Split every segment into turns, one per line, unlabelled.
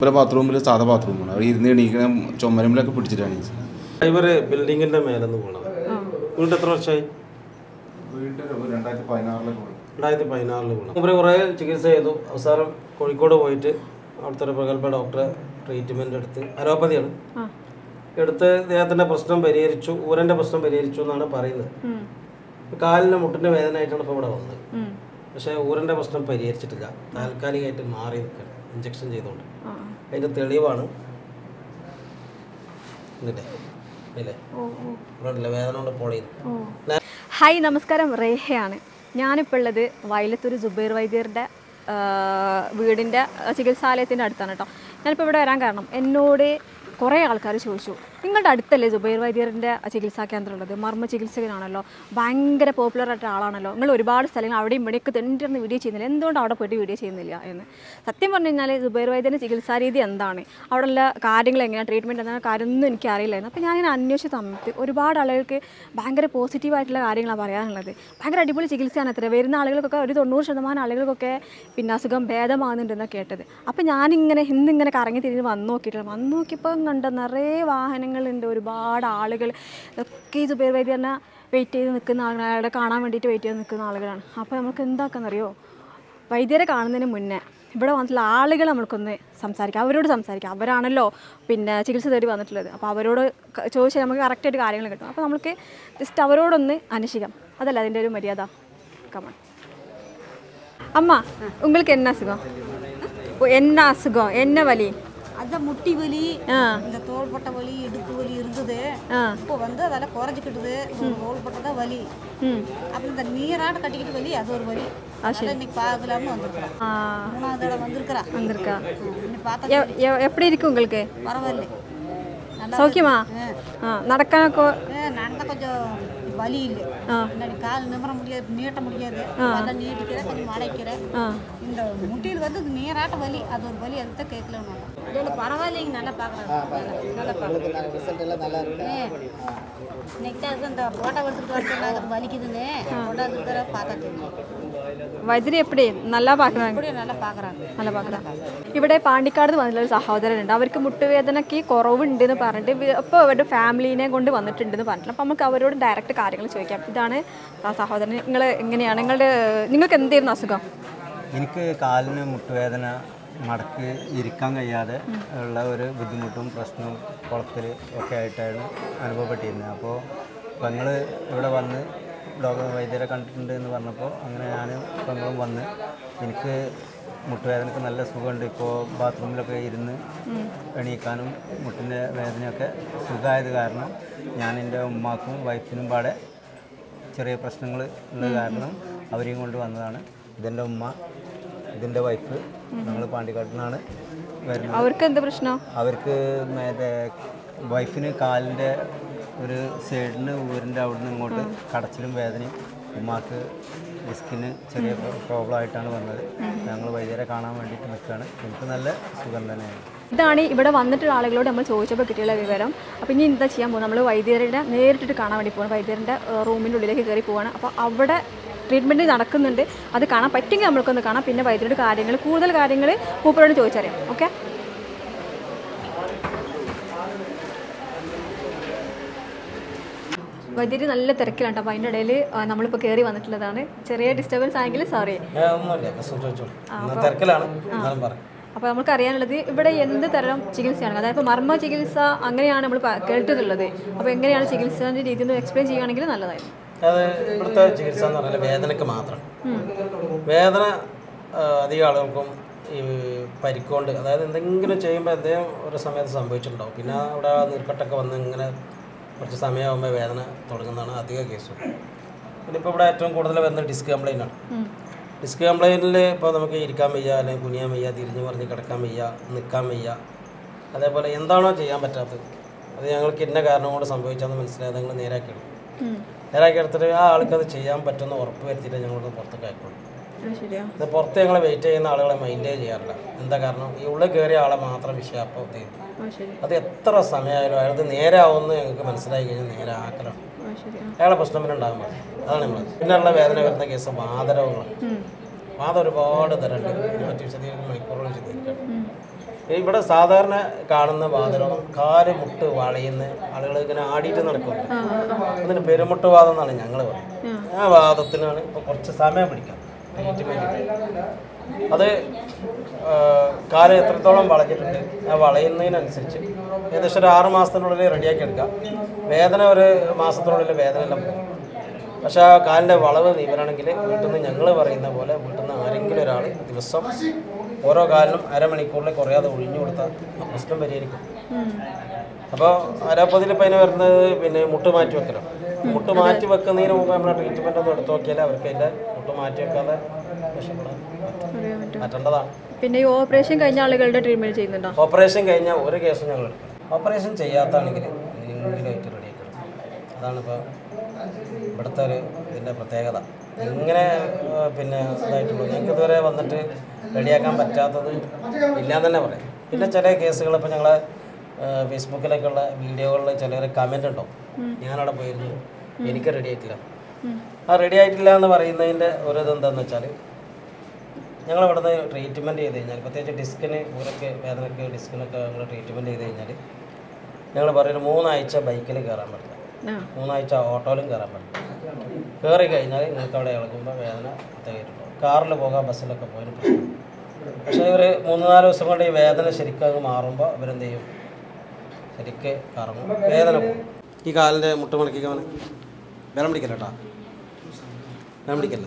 ഇപ്പം ബാത്റൂമിൽ സാധാ ബാത്റൂമാണ് അവിടെ ഇരുന്ന് എണീക്കണ ചുമരമ്പിലൊക്കെ പിടിച്ചിട്ടാണ് ഈ
ഡ്രൈവർ ബിൽഡിങ്ങിന്റെ മേലെന്ന് പോകണം വീണ്ടും എത്ര വർഷമായി
രണ്ടായിരത്തി പതിനാറിലൊക്കെ
രണ്ടായിരത്തി പതിനാറിൽ പോകണം ഇവർ കുറേ ചികിത്സ ചെയ്തു അവസാനം കോഴിക്കോട് പോയിട്ട് അവിടുത്തെ ഒരു പ്രഗത്ഭ ഡോക്ടറെ ട്രീറ്റ്മെന്റ് എടുത്ത് അലോപ്പതിയാണ് എടുത്ത് ഇദ്ദേഹത്തിന്റെ പ്രശ്നം പരിഹരിച്ചു ഊരന്റെ പ്രശ്നം പരിഹരിച്ചു എന്നാണ് പറയുന്നത് കാലിന് മുട്ടിന്റെ വേദനയായിട്ടാണ് ഇപ്പോൾ ഇവിടെ വന്നത് പക്ഷേ ഊരന്റെ പ്രശ്നം പരിഹരിച്ചിട്ടില്ല താൽക്കാലികമായിട്ട് മാറി നിൽക്കണം ഇഞ്ചക്ഷൻ ചെയ്തുകൊണ്ട് അതിന്റെ തെളിവാണ് ഇതില്ലേ ഇല്ലേ ഇവിടെ ഉണ്ടല്ലേ, വേദന കൊണ്ട് പൊളിയുന്നു
ഹായ് നമസ്കാരം റേഹയാണ് ഞാനിപ്പോൾ ഉള്ളത് വയലത്തൂർ ജുബൈർ വൈദ്യരുടെ ആ, വീടിൻ്റെ ചികിത്സാലയത്തിൻ്റെ അടുത്താണ് കേട്ടോ ഞാനിപ്പോൾ ഇവിടെ വരാൻ കാരണം എന്നോട് കുറേ ആൾക്കാർ ചോദിച്ചു നിങ്ങളുടെ അടുത്തല്ലേ ജുബൈർ വൈദ്യറിൻ്റെ ചികിത്സാ കേന്ദ്രം ഉള്ളത് മർമ്മ ചികിത്സകനാണല്ലോ ഭയങ്കര പോപ്പുലർ ആയിട്ട് ആളാണല്ലോ നിങ്ങൾ ഒരുപാട് സ്ഥലങ്ങൾ അവിടെയും ഇവിടെയൊക്കെ തെണ്ടിരുന്ന് വീഡിയോ ചെയ്യുന്നില്ല എന്തുകൊണ്ട് അവിടെ പോയിട്ട് വീഡിയോ ചെയ്യുന്നില്ല എന്ന് സത്യം പറഞ്ഞു കഴിഞ്ഞാൽ ജുബൈർ വൈദ്യൻ്റെ ചികിത്സാ രീതി എന്താണ് അവിടെയുള്ള കാര്യങ്ങൾ എങ്ങനെയാണ് ട്രീറ്റ്മെൻറ്റ് എന്താണ് കാര്യമൊന്നും എനിക്ക് അറിയില്ലായിരുന്നു അപ്പോൾ ഞാനിങ്ങനെ അന്വേഷിച്ച സമയത്ത് ഒരുപാട് ആളുകൾക്ക് ഭയങ്കര പോസിറ്റീവായിട്ടുള്ള കാര്യങ്ങളാണ് പറയാനുള്ളത് ഭയങ്കര അടിപൊളി ചികിത്സയാണ് അത്ര വരുന്ന ആളുകൾക്കൊക്കെ ഒരു തൊണ്ണൂറ് ശതമാനം ആളുകൾക്കൊക്കെ പിന്നെ അസുഖം ഭേദമാകുന്നുണ്ടെന്നാണ് കേട്ടത് അപ്പോൾ ഞാനിങ്ങനെ ഇന്നിങ്ങനെ കറങ്ങി തിരിഞ്ഞ് വന്ന് നോക്കിയിട്ടില്ല വന്ന് നോക്കിയപ്പോൾ കണ്ട നിറയെ വാഹനങ്ങളുണ്ട് ഒരുപാട് ആളുകൾ ഇതൊക്കെ ഈ സുബൈർ വൈദ്യനെ വെയിറ്റ് ചെയ്ത് നിൽക്കുന്ന ആളുകൾ അയാളെ കാണാൻ വേണ്ടിയിട്ട് വെയിറ്റ് ചെയ്ത് നിൽക്കുന്ന ആളുകളാണ് അപ്പോൾ നമുക്ക് എന്താക്കാന്നറിയോ വൈദ്യരെ കാണുന്നതിന് മുന്നേ ഇവിടെ വന്നിട്ടുള്ള ആളുകൾ നമ്മൾക്കൊന്ന് സംസാരിക്കാം അവരോട് സംസാരിക്കാം അവരാണല്ലോ പിന്നെ ചികിത്സ തേടി വന്നിട്ടുള്ളത് അപ്പോൾ അവരോട് ക- ചോദിച്ചാൽ നമുക്ക് കറക്റ്റായിട്ട് കാര്യങ്ങൾ കിട്ടും അപ്പോൾ നമുക്ക് ജസ്റ്റ് അവരോടൊന്ന് അന്വേഷിക്കാം അതല്ല അതിൻ്റെ ഒരു മര്യാദ കമൺ അമ്മ உங்களுக்கு என்ன அசுகம் ஓ, என்ன அசுகம் என்ன வலி
அதான் முட்டி வலி
ஆ
இந்த தோள்பட்டை வலி இடுப்பு வலி இருந்தது
ஆ
இப்போ வந்து அதெல்லாம் குறைஞ்சிக்கிட்டுது தோள்பட்டை தான் வலி
ம்
அப்புறம் இந்த நீராட்ட கட்டிக்கிட்டு வலி அது ஒரு வலி அதான் இன்னைக்கு பார்க்கலாம்னு வந்திருக்கிறோம்
ஆ
மூணாவது தடவை வந்திருக்கிறா
வந்திருக்கா
இன்னைக்கு பார்த்தா
எ- எ- எப்படி இருக்கு உங்களுக்கு
பரவாயில்ல நல்லா
சௌக்கியமா ஆ நடக்கானக்கோ
ஆ, நடந்தா கொஞ்சம் வலி இல்லை
ஆ.
முன்னாடி கால் நிமிர முடியாது நீட்ட முடியாது நல்லா நீட்டிக்கிறேன் கொஞ்சம் மடைக்கிறேன்
ஆ
இந்த முட்டியில் வந்து இந்த நீராட்ட வலி அது ஒரு வலி அதுதான் கேட்கல இல்லை பரவாயில்லைங்க நல்லா பார்க்குறாங்க நல்லா பார்க்குறாங்க
ரிசல்ட் எல்லாம் நல்லா இருக்கு
இன்னைக்கு தான் அது இந்த போட்டோ எடுத்துட்டு வர சொன்னாங்க அது வலிக்குதுன்னு போட்டோ எடுத்துட்டு பார்த்தா தெரியும்
വൈദ്യുതി എപ്പടി നല്ല പാക്കുறாங்க
அப்படியே நல்லா பார்க்குறாங்க
നല്ല പാക്കുறாங்க ഇവിടെ പാണ്ടിക്കാട് വന്നിട്ടുള്ള ഒരു സഹോദരനുണ്ട് അവർക്ക് മുട്ടുവേദനയ്ക്ക് കുറവുണ്ട് എന്ന് പറഞ്ഞിട്ട് ഇപ്പോൾ അവരുടെ ഫാമിലീനെ കൊണ്ട് വന്നിട്ടുണ്ടെന്ന് പറഞ്ഞിട്ട് അപ്പോൾ നമുക്ക് അവരോട് ഡയറക്റ്റ് കാര്യങ്ങൾ ചോദിക്കാം ഇതാണ് ആ സഹോദരൻ നിങ്ങൾ എങ്ങനെയാണ് നിങ്ങളുടെ നിങ്ങൾക്ക് എന്തായിരുന്നു അസുഖം
എനിക്ക് കാലിന് മുട്ടുവേദന മടക്ക് ഇരിക്കാൻ കഴിയാതെ ഉള്ള ഒരു ബുദ്ധിമുട്ടും പ്രശ്നവും കുളത്തിൽ ഒക്കെ ആയിട്ടാണ് അനുഭവപ്പെട്ടിരുന്നത് അപ്പോൾ പെങ്ങൾ ഇവിടെ വന്ന് ഡോക്ടർ വൈദ്യരെ കണ്ടിട്ടുണ്ട് എന്ന് പറഞ്ഞപ്പോൾ അങ്ങനെ ഞാൻ പെങ്ങളും വന്ന് എനിക്ക് മുട്ടുവേദനക്ക് നല്ല സുഖമുണ്ട് ഇപ്പോൾ ബാത്റൂമിലൊക്കെ ഇരുന്ന് എണീക്കാനും മുട്ടിൻ്റെ വേദനയൊക്കെ സുഖമായത് കാരണം ഞാൻ എൻ്റെ ഉമ്മാക്കും വൈഫിനും പാടെ ചെറിയ പ്രശ്നങ്ങൾ ഉള്ളത് കാരണം അവരെയും കൊണ്ട് വന്നതാണ് ഇതെൻ്റെ ഉമ്മ ഇതിൻ്റെ വൈഫ് ഞങ്ങൾ പാണ്ടിക്കാട്ടിൽ നിന്നാണ് വരുന്നത്
അവർക്ക് എന്ത് പ്രശ്നം
അവർക്ക് മറ്റേ വൈഫിന് കാലിൻ്റെ ഒരു സൈഡിന് ഊരിൻ്റെ അവിടുന്ന് ഇങ്ങോട്ട് കടച്ചിലും വേദനയും ഉമ്മാക്ക് ഡിസ്കിന് ചെറിയ പ്രോബ്ലം ആയിട്ടാണ് വന്നത് ഞങ്ങൾ വൈദ്യരെ കാണാൻ വേണ്ടിയിട്ട് നിൽക്കുകയാണ് എനിക്ക് നല്ല സുഖം തന്നെയാണ്
ഇതാണ് ഇവിടെ വന്നിട്ടുള്ള ആളുകളോട് നമ്മൾ ചോദിച്ചപ്പോൾ കിട്ടിയുള്ള വിവരം അപ്പോൾ ഇനി എന്താ ചെയ്യാൻ പോകുന്നത് നമ്മൾ വൈദ്യരുടെ നേരിട്ടിട്ട് കാണാൻ വേണ്ടി പോകണം വൈദ്യരുടെ റൂമിൻ്റെ ഉള്ളിലേക്ക് കയറി പോവാണ് അപ്പോൾ അവിടെ ട്രീറ്റ്മെൻറ്റ് നടക്കുന്നുണ്ട് അത് കാണാൻ പറ്റുമെങ്കിൽ നമ്മൾക്കൊന്ന് കാണാം പിന്നെ വൈദ്യരുടെ കാര്യങ്ങൾ കൂടുതൽ കാര്യങ്ങൾ മൂപ്പരോട് ചോദിച്ചറിയാം ഓക്കെ വൈദ്യുതി നല്ല തിരക്കിലാണ് അപ്പോൾ അതിൻ്റെ ഇടയിൽ നമ്മളിപ്പോൾ കയറി വന്നിട്ടുള്ളതാണ് ചെറിയ ഡിസ്റ്റർബൻസ് ആയെങ്കിൽ സോറി
ഏ, ഒന്നുമില്ല പ്രശ്നം ചോദിച്ചോളൂ ഇന്ന് തിരക്കിലാണ് എന്നാലും പറ
അപ്പോൾ നമുക്ക് അറിയാനുള്ളത് ഇവിടെ എന്ത് തരം ചികിത്സയാണ് അതായത് ഇപ്പോൾ മർമ്മ ചികിത്സ അങ്ങനെയാണ് നമ്മൾ പ- കേട്ടിട്ടുള്ളത് അപ്പോൾ എങ്ങനെയാണ് ചികിത്സേൻ്റെ രീതി ഒന്ന് എക്സ്പ്ലെയിൻ ചെയ്യുകയാണെങ്കിൽ നല്ലതായിരുന്നു
അത് ഇവിടുത്തെ ചികിത്സ എന്ന് പറഞ്ഞാൽ വേദനയ്ക്ക് മാത്രം വേദന ആ, അധികം ആളുകൾക്കും ഈ പരിക്കൊണ്ട് അതായത് എന്തെങ്കിലും ചെയ്യുമ്പോൾ എന്തെങ്കിലും ഒരു സമയത്ത് സംഭവിച്ചിട്ടുണ്ടാവും പിന്നെ അവിടെ ആ നീർക്കെട്ടൊക്കെ വന്ന് ഇങ്ങനെ കുറച്ച് സമയമാകുമ്പോൾ വേദന തുടങ്ങുന്നതാണ് അധിക കേസും പിന്നെ ഇപ്പോൾ ഇവിടെ ഏറ്റവും കൂടുതൽ വരുന്നത് ഡിസ്ക് കംപ്ലൈൻ്റ് ആണ് ഡിസ്ക് കംപ്ലൈൻറ്റിൽ ഇപ്പോൾ നമുക്ക് ഇരിക്കാൻ വയ്യ അല്ലെങ്കിൽ കുനിയാൻ വയ്യ തിരിഞ്ഞ് മറിഞ്ഞ് കിടക്കാൻ വയ്യ നിൽക്കാൻ വയ്യ അതേപോലെ എന്താണോ ചെയ്യാൻ പറ്റാത്തത് അത് ഞങ്ങൾക്ക് ഇന്ന കാരണം കൊണ്ട് സംഭവിച്ചാന്ന് മനസ്സിലായത് ഞങ്ങൾ നേരാക്കിയെടുക്കും നേരാക്കി എടുത്തിട്ട് ആ ആൾക്കത് ചെയ്യാൻ പറ്റുമെന്ന് ഉറപ്പ് വരുത്തിയിട്ട് ഞങ്ങളത് പുറത്തേക്ക് അയക്കുള്ളൂ
ശരിയാ
ഇത് പുറത്ത് ഞങ്ങൾ വെയിറ്റ് ചെയ്യുന്ന ആളുകളെ മൈൻഡേ ചെയ്യാറില്ല എന്താ കാരണം ഈ ഉള്ളിൽ കയറിയ ആളെ മാത്രം വിഷയം അപ്പോൾ ഇത് ചെയ്യും.
ആ ശരി
അത് എത്ര സമയമായാലും അയാൾക്ക് നേരെ ആവുമെന്ന് ഞങ്ങൾക്ക് മനസ്സിലായി കഴിഞ്ഞാൽ നേരെ ആക്കലാണ്
ആ ശരി ആ.
അയാളെ പ്രശ്നം പിന്നെ ഉണ്ടാകാൻ പാടില്ല അതാണ് നമ്മൾ പിന്നെയുള്ള വേദന വരുന്ന കേസ് വാതരോഗങ്ങൾ വാദം ഒരുപാട് തരമുണ്ട് ഇതിനെ പറ്റി വിശദീകരിക്കുന്ന മണിക്കൂറുകൾ വിശദീകരിക്കണം ഇവിടെ സാധാരണ കാണുന്ന വാതരോഗം കാല് മുട്ട് വളയുന്ന ആളുകൾ ഇങ്ങനെ ആടിയിട്ട് നടക്കുന്നു അതിന് പെരുമുട്ട് വാദം എന്നാണ് ഞങ്ങൾ പറയുന്നത് ആ വാദത്തിനാണ് ഇപ്പോൾ കുറച്ച് സമയം പിടിക്കാം ട്രീറ്റ്മെൻറ്റ് അത് ആ, കാല് എത്രത്തോളം വളഞ്ഞിട്ടുണ്ട് ആ വളയുന്നതിനനുസരിച്ച് ഏകദേശം ഒരു ആറ് മാസത്തിനുള്ളിൽ റെഡിയാക്കി എടുക്കാം വേദന ഒരു മാസത്തിനുള്ളിൽ വേദന എല്ലാം പോകും പക്ഷേ ആ കാലിൻ്റെ വളവ് നിവരണമെങ്കിൽ വീട്ടിൽ നിന്ന് ഞങ്ങൾ പറയുന്ന പോലെ വീട്ടിൽ നിന്ന് ആരെങ്കിലും ഒരാൾ ദിവസം ഓരോ കാലിനും അരമണിക്കൂറിൽ കുറയാതെ ഒഴിഞ്ഞു കൊടുത്താൽ ആ പ്രശ്നം പരിഹരിക്കും അപ്പോൾ അലോപ്പതിയിൽ ഇപ്പോൾ അതിന് വരുന്നത് പിന്നെ മുട്ട് മാറ്റി വെക്കലാണ് മുട്ട് മാറ്റി വെക്കുന്നതിന് മുമ്പ് നമ്മൾ ട്രീറ്റ്മെൻ്റ് ഒന്ന് എടുത്ത് നോക്കിയാൽ അവർക്ക് അതിൻ്റെ മുട്ട് മാറ്റി വെക്കാതെ രക്ഷപ്പെടാൻ പറ്റും. പറ്റേണ്ടതാണ്
പിന്നെ ഈ ഓപ്പറേഷൻ കഴിഞ്ഞ ആളുകളുടെ ട്രീറ്റ്മെന്റ് ചെയ്യുന്നുണ്ടോ
ഓപ്പറേഷൻ കഴിഞ്ഞാൽ ഒരു കേസും ഞങ്ങൾ എടുക്കും ഓപ്പറേഷൻ ചെയ്യാത്താണെങ്കിൽ എങ്ങനെയെങ്കിലുമായിട്ട് റെഡിയാക്കണം അതാണ് ഇപ്പോൾ ഇവിടുത്തെ ഒരു ഇതിൻ്റെ പ്രത്യേകത ഇങ്ങനെ ആ, പിന്നെ ഇതായിട്ടുള്ളൂ ഞങ്ങൾക്ക് ഇതുവരെ വന്നിട്ട് റെഡിയാക്കാൻ പറ്റാത്തത് ഇല്ലാന്ന് തന്നെ പറയാം പിന്നെ ചില കേസുകൾ ഇപ്പോൾ ഞങ്ങളെ ഫേസ്ബുക്കിലൊക്കെ ഉള്ള വീഡിയോകളിൽ ചിലർ കമൻ്റ് ഉണ്ടോ ഞാനവിടെ പോയിരുന്നു എനിക്ക് റെഡി ആയിട്ടില്ല ആ റെഡി ആയിട്ടില്ല എന്ന് പറയുന്നതിൻ്റെ ഒരു ഇതെന്താണെന്ന് വെച്ചാൽ ഞങ്ങൾ ഇവിടുന്ന് ട്രീറ്റ്മെൻറ്റ് ചെയ്ത് കഴിഞ്ഞാൽ പ്രത്യേകിച്ച് ഡിസ്കിന് ഊരക്ക് വേദനക്ക് ഡിസ്കിനൊക്കെ ഞങ്ങൾ ട്രീറ്റ്മെൻറ്റ് ചെയ്ത് കഴിഞ്ഞാൽ ഞങ്ങൾ പറയുന്നത് മൂന്നാഴ്ച ബൈക്കിൽ കയറാൻ പറ്റില്ല
ആ
മൂന്നാഴ്ച ഓട്ടോയിലും കയറാൻ പറ്റില്ല കയറി കഴിഞ്ഞാൽ നിങ്ങൾക്ക് അവിടെ ഇളകുമ്പോൾ വേദന പ്രത്യേകിട്ടുണ്ടാവും കാറിൽ പോകാൻ ബസ്സിലൊക്കെ പോയതിന് പ്രശ്നം പക്ഷേ ഒരു മൂന്ന് നാല് ദിവസം കൊണ്ട് ഈ വേദന ശരിക്കും അങ്ങ് മാറുമ്പോൾ ഇവരെന്ത് ചെയ്യും ശരിക്ക് കറങ്ങും വേദന പോകും ഈ കാലിൻ്റെ മുട്ട് മടക്കിക്കാൻ വേദന പിടിക്കല്ല കേട്ടോ വേദന പിടിക്കല്ല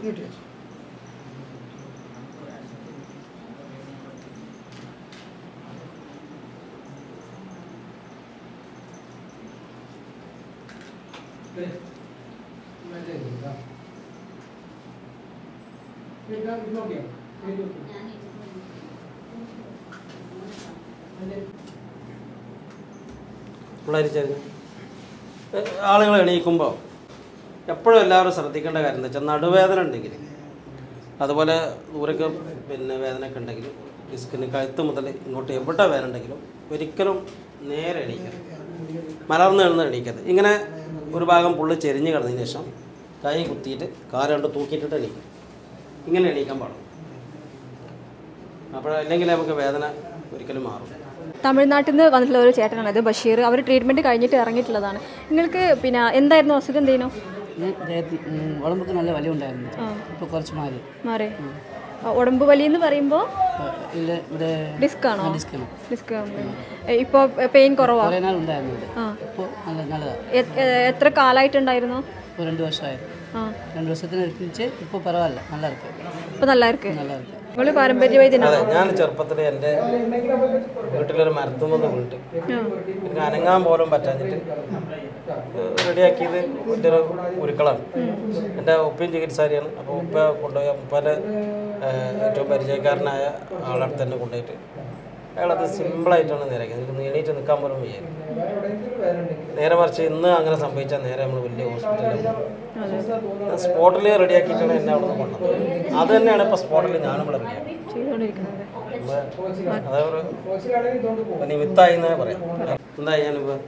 പിള്ളേരിച്ചായിരുന്നു ആളുകൾ എണീക്കുമ്പോൾ എപ്പോഴും എല്ലാവരും ശ്രദ്ധിക്കേണ്ട കാര്യം എന്താ വെച്ചാൽ നടുവേദന ഉണ്ടെങ്കിൽ അതുപോലെ ദൂരക്ക് പിന്നെ വേദനയൊക്കെ ഉണ്ടെങ്കിൽ ഡിസ്കിന് കഴുത്ത് മുതൽ ഇങ്ങോട്ട് എവിടെ വേദന ഉണ്ടെങ്കിലും ഒരിക്കലും നേരെ എണീക്കരുത് മലർന്ന് കിടന്ന് എണീക്കരുത് ഇങ്ങനെ ഒരു ഭാഗം പുള്ളി ചെരിഞ്ഞ് കിടന്നതിന് ശേഷം കൈ കുത്തിയിട്ട് കാല് കൊണ്ട് തൂക്കിയിട്ടിട്ട് എണീക്കും ഇങ്ങനെ എണീക്കാൻ പാടും അപ്പോൾ അല്ലെങ്കിൽ നമുക്ക് വേദന ഒരിക്കലും മാറും
തമിഴ്നാട്ടിൽ നിന്ന് വന്നിട്ടുള്ള ഒരു ചേട്ടനാണ് ഇത് ബഷീർ അവർ ട്രീറ്റ്മെന്റ് കഴിഞ്ഞിട്ട് ഇറങ്ങിയിട്ടുള്ളതാണ് നിങ്ങൾക്ക് പിന്നെ എന്തായിരുന്നു അസുഖം എന്തേനു
ഞാൻ ദേഹത്ത് ഉം, ഉടമ്പുക്ക് നല്ല വലിയ ഉണ്ടായിരുന്നു ഇപ്പോൾ കുറച്ച് മാറി
മാറി ആ, ഉടമ്പ് വലി എന്ന് പറയുമ്പോൾ
ഇപ്പൊ ഇല്ല ഇവിടെ
ഡിസ്ക് ആണോ
ഡിസ്കാണ്
ഡിസ്ക് ഇപ്പോൾ പെയിൻ കുറവാ
കുറേ നാൾ ഉണ്ടായിരുന്നു ഇത്
ആ.
ഇപ്പോൾ നല്ല നല്ലതാണ്
എ- എ- എത്ര കാലമായിട്ടുണ്ടായിരുന്നു
ഇപ്പോൾ രണ്ട് വർഷമായിരുന്നു
ആ
രണ്ട് വർഷത്തിന് അടുപ്പിച്ച് ഇപ്പോൾ പരവായില്ല നല്ല ഇருக்கு
ഇപ്പൊ നല്ല ഇருக்கு
നല്ല ഇருக்கு
നിങ്ങൾ പാരമ്പര്യ വൈദ്യനാണോ
അതെ ഞാൻ ചെറുപ്പത്തിൽ എൻ്റെ വീട്ടിലൊരു മരത്തുമെന്ന് വീട്ട് എനിക്ക് അനങ്ങാൻ പോലും പറ്റാഞ്ഞിട്ട് റെഡിയാക്കിയത് എൻ്റെ ഒരു ഉരുക്കളാണ് എൻ്റെ ഉപ്പയും ചികിത്സാരിയാണ് അപ്പോൾ ഉപ്പ കൊണ്ടുപോയ ഉപ്പൻ്റെ ഏറ്റവും പരിചയക്കാരനായ ആളടുത്ത് തന്നെ കൊണ്ടുപോയിട്ട് അയാളത് സിമ്പിളായിട്ടാണ് നേരാക്കിയത് എനിക്ക് എണീറ്റ് നിൽക്കാൻ പോലും വയ്യ നേരെ മറിച്ച് ഇന്ന് അങ്ങനെ സംഭവിച്ചാൽ നേരെ നമ്മൾ വലിയ ഹോസ്പിറ്റലിൽ സ്പോട്ടിൽ റെഡിയാക്കിയിട്ടാണ് എന്നെ അവിടെ നിന്ന് കൊണ്ടുവന്നത് അത് തന്നെയാണ് ഇപ്പോൾ സ്പോട്ടിൽ ഞാനും ഇവിടെ റെഡിയാക്കി
ചെയ്തുകൊണ്ടിരിക്കുന്നത്
അതൊരു നിമിത്തായി എന്നേ പറയാം എന്താ ഞാനിപ്പോ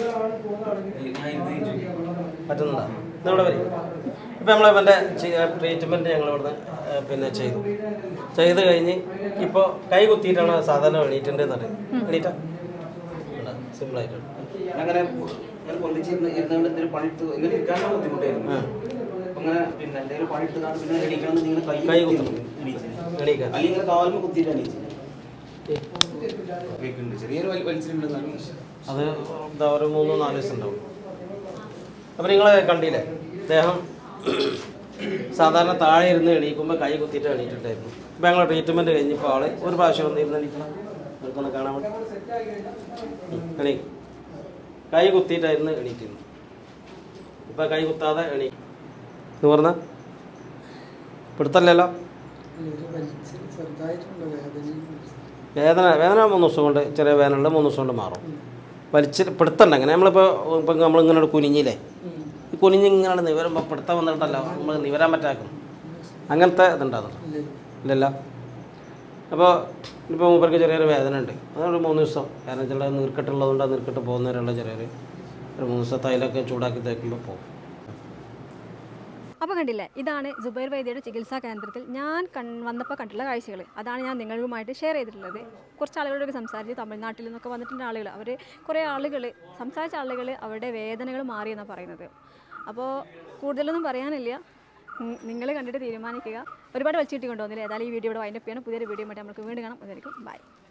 പറ്റുന്നുണ്ടോ ഇന്നിവിടെ വരും ഇപ്പം നമ്മൾ ഇവൻ്റെ ട്രീറ്റ്മെൻറ്റ് ഞങ്ങൾ ഇവിടുന്ന് ഏ, പിന്നെ ചെയ്തു ചെയ്ത് കഴിഞ്ഞ് ഇപ്പോൾ കൈ കുത്തിയിട്ടാണ് സാധാരണ എണീറ്റിൻ്റെ തന്നെ എണീറ്റ സിമ്പിളായിട്ടുണ്ട്
അങ്ങനെ ഞാൻ പൊന്തിച്ചിരുന്ന് ഇരുന്നുകൊണ്ട് എന്തെങ്കിലും പണിയിട്ട് ഇങ്ങനെ ഇരിക്കാനുള്ള ബുദ്ധിമുട്ടായിരുന്നു അപ്പൊ അങ്ങനെ പിന്നെ എന്തെങ്കിലും പണിയിട്ട് കാണും പിന്നെ എണീക്കണം നിങ്ങൾ കൈ
കൈ
കുത്തി
കുത്തണം.
എണീച്ച്.
എണീക്കാൻ
അല്ലെങ്കിൽ ഇങ്ങനെ കാലുമ്മ കുത്തിയിട്ട് എണീച്ച് കേൾക്കുന്നുണ്ട് ചെറിയൊരു വലി- വലിച്ചിട്ടുണ്ട് എന്നാലും
അത് എന്താ ഒരു മൂന്നോ നാല് ദിവസം ഉണ്ടാവും അപ്പം നിങ്ങൾ കണ്ടില്ലേ അദ്ദേഹം സാധാരണ താഴെ ഇരുന്ന് എണീക്കുമ്പോൾ കൈ കുത്തിയിട്ട് എണീറ്റിട്ടായിരുന്നു ഇപ്പം ഞങ്ങൾ ട്രീറ്റ്മെൻറ്റ് കഴിഞ്ഞപ്പോൾ ആള് ഒരു പ്രാവശ്യം ഒന്ന് ഇരുന്ന് എണീക്കണം നിങ്ങൾക്കൊന്ന് കാണാൻ വേണ്ടി ഉം, എണീ കൈ കുത്തിയിട്ടായിരുന്നു എണീറ്റിരുന്നു ഇപ്പം കൈ കുത്താതെ എണീ എന്ന് പറഞ്ഞാൽ പിടുത്തല്ലല്ലോ വേദന വേദന മൂന്ന് ദിവസം കൊണ്ട് ചെറിയ വേദനയുള്ള മൂന്ന് ദിവസം കൊണ്ട് മാറും വലിച്ച് പിടുത്തണ്ട അങ്ങനെ നമ്മളിപ്പോൾ ഇപ്പം നമ്മളിങ്ങനെ കുനിഞ്ഞില്ലേ ഈ കുനിഞ്ഞ് ഇങ്ങനെ നിവരുമ്പോൾ പിടുത്തം വന്നിട്ടല്ലോ നമ്മൾ നിവരാൻ പറ്റാക്കും അങ്ങനത്തെ ഇതുണ്ടാകും ഇല്ലല്ല അപ്പോൾ ഇപ്പോൾ മൂപ്പർക്ക് ചെറിയൊരു വേദന ഉണ്ട് അതൊരു മൂന്ന് ദിവസം കാരണം വെച്ചാൽ നീർക്കെട്ടുള്ളതുകൊണ്ട് ആ നീർക്കെട്ട് പോകുന്നവരുള്ള ചെറിയൊരു ഒരു മൂന്ന് ദിവസം തൈലൊക്കെ ചൂടാക്കി തേക്കുമ്പോൾ പോകും
അപ്പോൾ കണ്ടില്ലേ ഇതാണ് ജുബൈർ വൈദ്യയുടെ ചികിത്സാ കേന്ദ്രത്തിൽ ഞാൻ കൺ വന്നപ്പോൾ കണ്ടുള്ള കാഴ്ചകൾ അതാണ് ഞാൻ നിങ്ങളുമായിട്ട് ഷെയർ ചെയ്തിട്ടുള്ളത് കുറച്ച് ആളുകളോടൊക്കെ സംസാരിച്ച് തമിഴ്നാട്ടിൽ നിന്നൊക്കെ വന്നിട്ടുണ്ട് ആളുകൾ അവർ കുറേ ആളുകൾ സംസാരിച്ച ആളുകൾ അവരുടെ വേദനകൾ മാറിയെന്നാണ് പറയുന്നത് അപ്പോൾ കൂടുതലൊന്നും പറയാനില്ല നിങ്ങൾ കണ്ടിട്ട് തീരുമാനിക്കുക ഒരുപാട് വലിച്ചിട്ട് കൊണ്ടുവന്നില്ല ഏതായാലും ഈ വീഡിയോ ഇവിടെ വൈൻഡപ്പ് ചെയ്യണം പുതിയൊരു വീഡിയോ ആയിട്ട് നമുക്ക് വീണ്ടും കാണാം അതായിരിക്കും ബൈ